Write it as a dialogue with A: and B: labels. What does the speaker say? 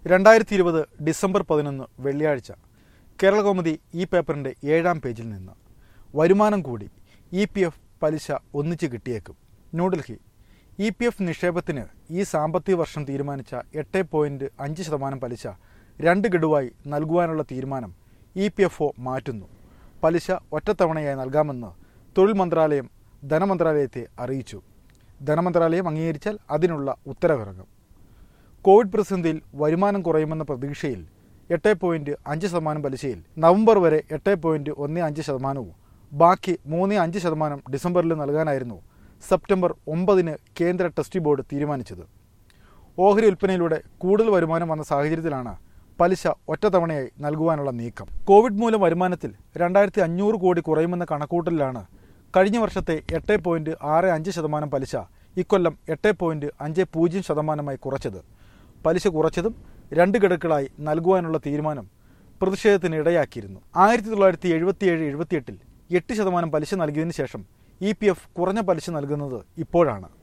A: രണ്ടായിരത്തി ഇരുപത് ഡിസംബർ പതിനൊന്ന് വെള്ളിയാഴ്ച കേരളകൗമുദി ഈ പേപ്പറിന്റെ ഏഴാം പേജിൽ നിന്ന് വരുമാനം കൂടി ഇ പി എഫ് പലിശ ഒന്നിച്ച് കിട്ടിയേക്കും ന്യൂഡൽഹി ഇ പി എഫ് നിക്ഷേപത്തിന് ഈ സാമ്പത്തിക വർഷം തീരുമാനിച്ച എട്ട് പോയിന്റ് അഞ്ച് ശതമാനം പലിശ രണ്ട് ഗഡുവായി നൽകുവാനുള്ള തീരുമാനം ഇ പി എഫ് ഒ മാറ്റുന്നു പലിശ ഒറ്റത്തവണയായി നൽകാമെന്ന് തൊഴിൽ മന്ത്രാലയം ധനമന്ത്രാലയത്തെ അറിയിച്ചു ധനമന്ത്രാലയം അംഗീകരിച്ചാൽ അതിനുള്ള ഉത്തരവിറങ്ങും കോവിഡ് പ്രതിസന്ധിയിൽ വരുമാനം കുറയുമെന്ന പ്രതീക്ഷയിൽ എട്ട് പോയിന്റ് അഞ്ച് ശതമാനം പലിശയിൽ നവംബർ വരെ എട്ട് പോയിന്റ് ഒന്ന് അഞ്ച് ശതമാനവും ബാക്കി മൂന്ന് അഞ്ച് ശതമാനം ഡിസംബറിൽ നൽകാനായിരുന്നു സെപ്റ്റംബർ ഒമ്പതിന് കേന്ദ്ര ട്രസ്റ്റി ബോർഡ് തീരുമാനിച്ചത് ഓഹരി വിൽപ്പനയിലൂടെ കൂടുതൽ വരുമാനം വന്ന സാഹചര്യത്തിലാണ് പലിശ ഒറ്റത്തവണയായി നൽകുവാനുള്ള നീക്കം കോവിഡ് മൂലം വരുമാനത്തിൽ രണ്ടായിരത്തി അഞ്ഞൂറ് കോടി കുറയുമെന്ന കണക്കൂട്ടലിലാണ് കഴിഞ്ഞ വർഷത്തെ എട്ട് പോയിന്റ് ആറ് അഞ്ച് ശതമാനം പലിശ ഇക്കൊല്ലം എട്ട് പോയിന്റ് അഞ്ച് പൂജ്യം ശതമാനമായി കുറച്ചത് പലിശ കുറച്ചതും രണ്ട് ഗഡുക്കളായി നൽകുവാനുള്ള തീരുമാനം പ്രതിഷേധത്തിന് ഇടയാക്കിയിരുന്നു ആയിരത്തി തൊള്ളായിരത്തി എഴുപത്തിയേഴ് എഴുപത്തിയെട്ടിൽ എട്ട് ശതമാനം പലിശ നൽകിയതിനു ശേഷം ഇ പി എഫ് കുറഞ്ഞ പലിശ നൽകുന്നത് ഇപ്പോഴാണ്